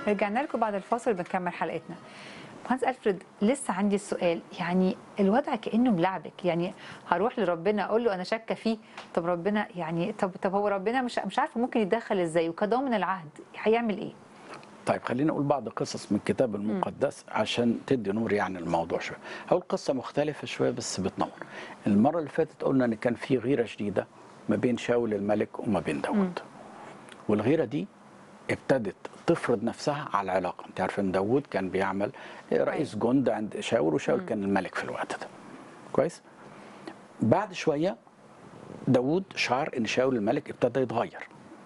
رجعنا لكم بعد الفاصل بنكمل حلقتنا مهندس الفريد لسه عندي السؤال يعني الوضع كانه ملعبك يعني هروح لربنا اقول له انا شاكه فيه طب ربنا يعني طب طب هو ربنا مش مش عارفه ممكن يتدخل ازاي وكضامن العهد هيعمل ايه؟ طيب خلينا اقول بعض قصص من الكتاب المقدس عشان تدي نور يعني الموضوع شويه. اول قصه مختلفه شويه بس بتنور. المره اللي فاتت قلنا ان كان في غيره شديده ما بين شاول الملك وما بين داوود. والغيره دي ابتدت تفرض نفسها على العلاقه، انت عارف ان داوود كان بيعمل رئيس جند عند شاول وشاول كان الملك في الوقت ده. كويس؟ بعد شويه داوود شعر ان شاول الملك ابتدى يتغير.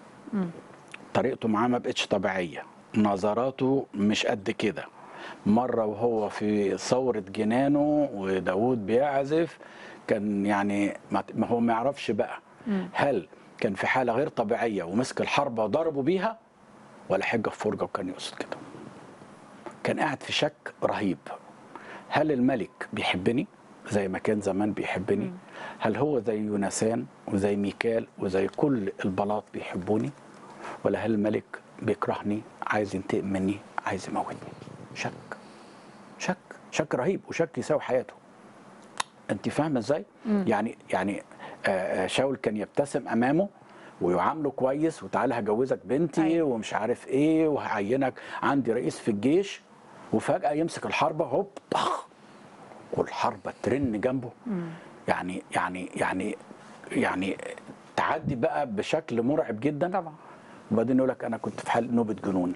طريقته معاه ما بقتش طبيعيه نظراته مش قد كده مره وهو في ثوره جنانه وداود بيعزف كان يعني ما ما هو ما يعرفش بقى هل كان في حاله غير طبيعيه ومسك الحربه وضربوا بيها ولا حجه في فرجه وكان يقصد كده كان قاعد في شك رهيب هل الملك بيحبني زي ما كان زمان بيحبني هل هو زي يونسان وزي ميكال وزي كل البلاط بيحبوني ولا هل الملك بيكرهني عايز ينتقم مني عايز يموتني شك شك شك رهيب وشك يساوي حياته انت فاهمه ازاي يعني يعني آه، آه، شاول كان يبتسم امامه ويعامله كويس وتعالى هجوزك بنتي أيوة. ومش عارف ايه وهعينك عندي رئيس في الجيش وفجاه يمسك الحربه هوب طخ والحربه ترن جنبه يعني يعني يعني يعني تعدي بقى بشكل مرعب جدا طبعا وبعدين يقول لك انا كنت في حال نوبه جنون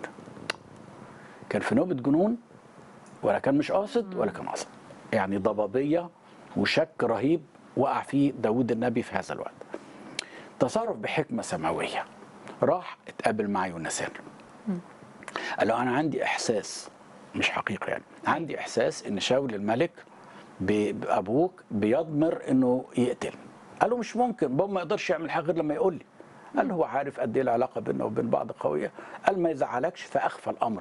كان في نوبه جنون ولا كان مش قاصد ولا كان قاصد يعني ضبابيه وشك رهيب وقع فيه داود النبي في هذا الوقت تصرف بحكمه سماويه راح اتقابل مع يونسان قال له انا عندي احساس مش حقيقه يعني عندي احساس ان شاول الملك ب- بابوك بيضمر انه يقتل قال له مش ممكن بابا ما يقدرش يعمل حاجه غير لما يقول لي قال له هو عارف قد ايه العلاقه بيننا وبين بعض قويه قال ما يزعلكش فاخفى الامر